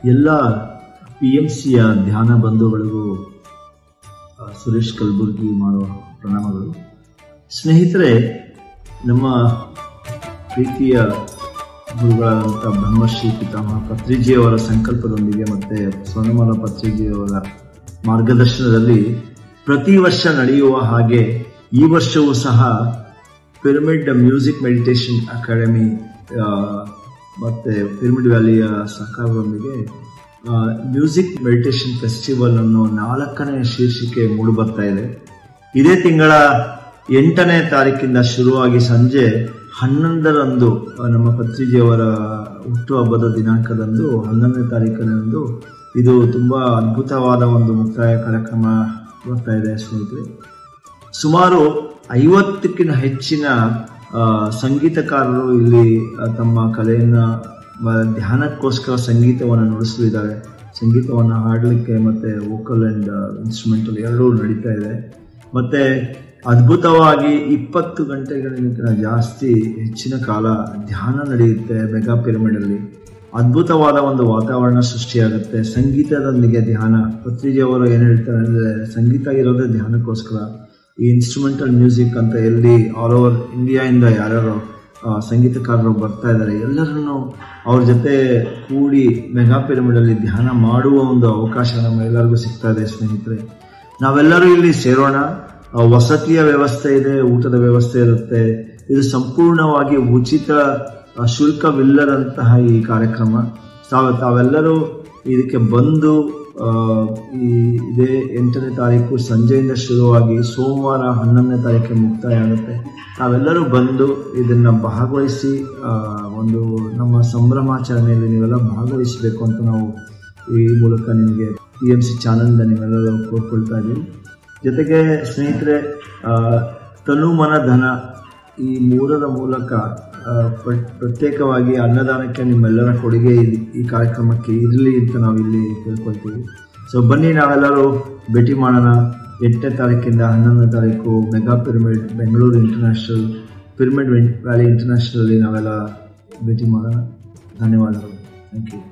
ಎಲ್ಲ P M ಸಿಯ ಧ್ಯಾನ ಬಂಧುಗಳಿಗೂ ಆ, ಸುರೇಶ್ ಕಲಬುರ್ಗಿ ಮಾಡುವ ಪ್ರಣಾಮಗಳು ಸ್ನೇಹಿತರೆ ನಮ್ಮ ಪ್ರೀತಿಯ ಗುರುಗಳಾದಂಥ ಬ್ರಹ್ಮಶ್ರೀ ಪಿತಾಮಹ ಪತ್ರಿಜಿಯವರ ಸಂಕಲ್ಪದೊಂದಿಗೆ ಮತ್ತು ಸ್ವರ್ಣಮಾಲ ಪತ್ರಿಜಿಯವರ ಮಾರ್ಗದರ್ಶನದಲ್ಲಿ ಪ್ರತಿ ವರ್ಷ ನಡೆಯುವ ಹಾಗೆ ಈ ವರ್ಷವೂ ಸಹ ಪಿರಮಿಡ್ ಮ್ಯೂಸಿಕ್ ಮೆಡಿಟೇಷನ್ ಅಕಾಡೆಮಿ ಆ, ಮತ್ತೆ ಪಿರಮಿಡ್ ವ್ಯಾಲಿಯ ಸಹಕಾರದೊಂದಿಗೆ ಮ್ಯೂಸಿಕ್ ಮೆಡಿಟೇಷನ್ ಫೆಸ್ಟಿವಲ್ ಅನ್ನೋ ನಾಲ್ಕನೇ ಶೀರ್ಷಿಕೆ ಮೂಡಿ ಬರ್ತಾ ಇದೆ ಇದೇ ತಿಂಗಳ ಎಂಟನೇ ತಾರೀಕಿಂದ ಶುರುವಾಗಿ ಸಂಜೆ ಹನ್ನೊಂದರಂದು ಆ, ನಮ್ಮ ಪತ್ರಿಜಿಯವರ ಹುಟ್ಟುಹಬ್ಬದ ದಿನಾಂಕದಂದು ಹನ್ನೊಂದನೇ ತಾರೀಕಿನಂದು ಇದು ತುಂಬ ಅದ್ಭುತವಾದ ಒಂದು ಮುಕ್ತಾಯ ಕಾರ್ಯಕ್ರಮ ಬರ್ತಾ ಇದೆ ಸ್ನೇಹಿತರೆ ಸುಮಾರು ಐವತ್ತಕ್ಕಿಂತ ಹೆಚ್ಚಿನ ಆ, ಸಂಗೀತಕಾರರು ಇಲ್ಲಿ ಆ, ತಮ್ಮ ಕಲೆಯನ್ನ ಮ- ಧ್ಯಾನಕ್ಕೋಸ್ಕರ ಸಂಗೀತವನ್ನು ನುಡಿಸಲಿದ್ದಾರೆ ಸಂಗೀತವನ್ನು ಹಾಡಲಿಕ್ಕೆ ಮತ್ತೆ ವೋಕಲ್ ಅಂಡ್ ಇನ್ಸ್ಟ್ರೂಮೆಂಟಲ್ ಎರಡೂ ನಡೀತಾ ಇದೆ ಮತ್ತೆ ಅದ್ಭುತವಾಗಿ ಇಪ್ಪತ್ತು ಗಂಟೆಗಳಿಗಿಂತ ಜಾಸ್ತಿ ಹೆಚ್ಚಿನ ಕಾಲ ಧ್ಯಾನ ನಡೆಯುತ್ತೆ ಮೆಗಾ ಪಿರಮಿಡ್ ಅಲ್ಲಿ ಅದ್ಭುತವಾದ ಒಂದು ವಾತಾವರಣ ಸೃಷ್ಟಿಯಾಗುತ್ತೆ ಸಂಗೀತದೊಂದಿಗೆ ಧ್ಯಾನ ಪತ್ರಿಜಿಯವರು ಏನು ಹೇಳ್ತಾರೆ ಅಂದ್ರೆ ಸಂಗೀತ ಇರೋದೇ ಧ್ಯಾನಕ್ಕೋಸ್ಕರ ಈ ಇನ್ಸ್ಟ್ರೂಮೆಂಟಲ್ ಮ್ಯೂಸಿಕ್ ಅಂತ ಎಲ್ಲಿ ಆಲ್ ಓವರ್ ಇಂಡಿಯಾಯಿಂದ ಯಾರ್ಯಾರು ಆ, ಸಂಗೀತಕಾರರು ಬರ್ತಾ ಇದ್ದಾರೆ ಎಲ್ಲರನ್ನು ಅವ್ರ ಜೊತೆ ಕೂಡಿ ಮೆಗಾ ಪಿರಮಿಡ್ ಅಲ್ಲಿ ಧ್ಯಾನ ಮಾಡುವ ಒಂದು ಅವಕಾಶ ನಮ್ಮ ಎಲ್ಲರಿಗೂ ಸಿಗ್ತಾ ಇದೆ ಸ್ನೇಹಿತರೆ ನಾವೆಲ್ಲರೂ ಇಲ್ಲಿ ಸೇರೋಣ ಆ, ವಸತಿಯ ವ್ಯವಸ್ಥೆ ಇದೆ ಊಟದ ವ್ಯವಸ್ಥೆ ಇರುತ್ತೆ ಇದು ಸಂಪೂರ್ಣವಾಗಿ ಉಚಿತ ಆ, ಶುಲ್ಕವಿಲ್ಲದಂತಹ ಈ ಕಾರ್ಯಕ್ರಮ ತಾವು ತಾವೆಲ್ಲರೂ ಇದಕ್ಕೆ ಬಂದು ಆ, ಈ ಇದೇ ಎಂಟನೇ ತಾರೀಕು ಸಂಜೆಯಿಂದ ಶುರುವಾಗಿ ಸೋಮವಾರ ಹನ್ನೊಂದನೇ ತಾರೀಕಿಗೆ ಮುಕ್ತಾಯ ಆಗುತ್ತೆ ತಾವೆಲ್ಲರೂ ಬಂದು ಇದನ್ನ ಭಾಗವಹಿಸಿ ಆ, ಒಂದು ನಮ್ಮ ಸಂಭ್ರಮಾಚರಣೆಯಲ್ಲಿ ನೀವೆಲ್ಲ ಭಾಗವಹಿಸಬೇಕು ಅಂತ ನಾವು ಈ ಮೂಲಕ ನಿಮಗೆ ಪಿ ಎಂ ಸಿ ಚಾನಲ್ನಿಂದ ನೀವೆಲ್ಲರೂ ಕೋರ್ಕೊಳ್ತಾ ಇದ್ದೀವಿ ಜೊತೆಗೆ ಸ್ನೇಹಿತರೆ ಆ, ತನು ಮನ ಧನ ಈ ಮೂರರ ಮೂಲಕ ಆ, ಪ್ರ- ಪ್ರತ್ಯೇಕವಾಗಿ ಅನ್ನದಾನಕ್ಕೆ ನಿಮ್ಮೆಲ್ಲರ ಕೊಡುಗೆ ಈ- ಈ ಕಾರ್ಯಕ್ರಮಕ್ಕೆ ಇರಲಿ ಅಂತ ನಾವು ಇಲ್ಲಿ ತಿಳ್ಕೊಳ್ತೀವಿ ಸೊ ಬನ್ನಿ ನಾವೆಲ್ಲರೂ ಭೇಟಿ ಮಾಡೋಣ ಎಂಟನೇ ತಾರೀಕಿಂದ ಹನ್ನೊಂದನೇ ತಾರೀಕು mega pyramid Bengaluru international pyramid valley international ನಾವೆಲ್ಲ ಭೇಟಿ ಮಾಡೋಣ ಧನ್ಯವಾದಗಳು ಥ್ಯಾಂಕ್ ಯು